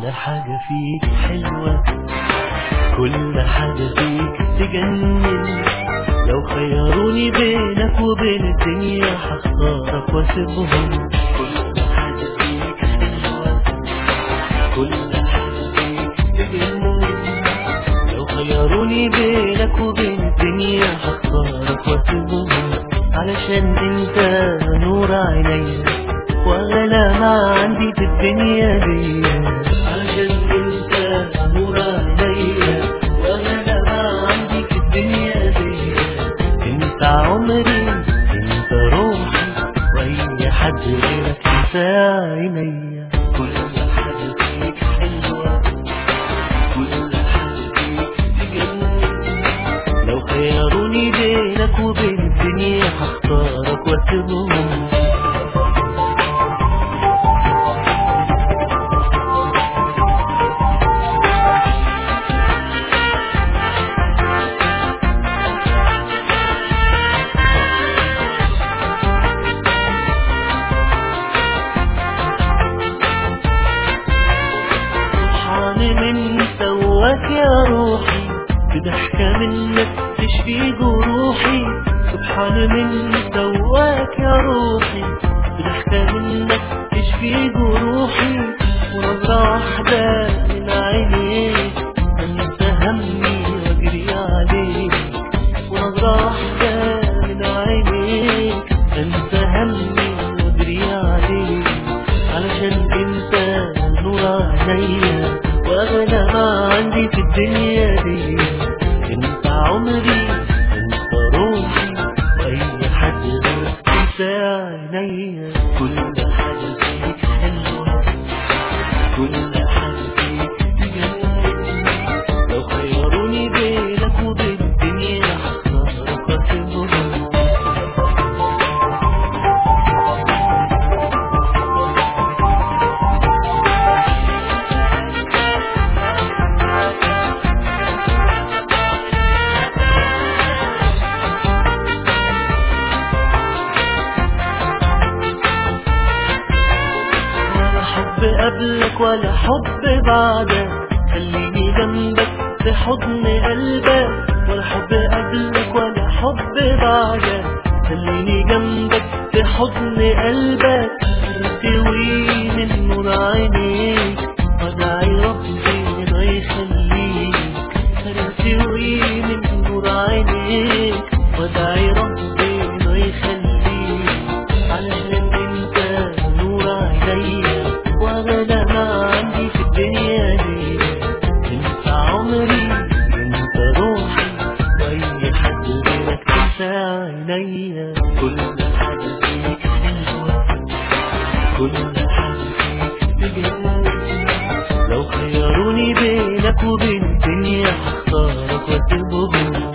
كل حاجة فيك حلوة كل حاجة فيك تجنن لو خيروني بينك وبين الدنيا هختارك واسيبهم كل حاجة فيك حلوة كل حاجة فيك تجنن لو خيروني بينك وبين الدنيا هختارك واسيبهم علشان انت نور عينيا واغلى ما عندي في الدنيا دي علشان انت نور عينيا واغلى ما عندي في الدنيا دي انت عمري انت روحي واي حد غيرك انت عينيا كل حاجه فيك حلوه كل حاجه فيك تجنن لو خيروني بينك وبين الدنيا هختارك واسيبهم سبحان من سواك يا روحي بضحكة منك تشفي جروحي سبحان من سواك يا روحي بضحكة منك تشفي جروحي ونظرة واحدة من عينيك انسى همي واجري عليك ونظرة واحدة من عينيك انسى همي واجري عليك علشان انت نور عينيا واغلى ما عندي في الدنيا دي انت عمري انت روحي واي حد غيرك انت عينيا كل حاجه فيك حلوه كل حاجه فيك تجنن لو خيروني بينك وبين الدنيا هختارك واسيبهم ولا حب قبلك ولا حب بعدك خليني جنبك في حضن قلبك ولا حب قبلك ولا حب بعدك خليني جنبك في حضن قلبك تروي من نور عينيك وادعي ربي ده يخليك تروي من نور عينيك وادعي ربي ده يخليك علشان انت نور عينيا واغلى ما عندي في الدنيا دي انت عمري انت روحي واي حد غيرك انت عينيا كل حاجه فيك حلوه كل حاجه فيك تجنن لو خيروني بينك وبين الدنيا هختارك واسيبهم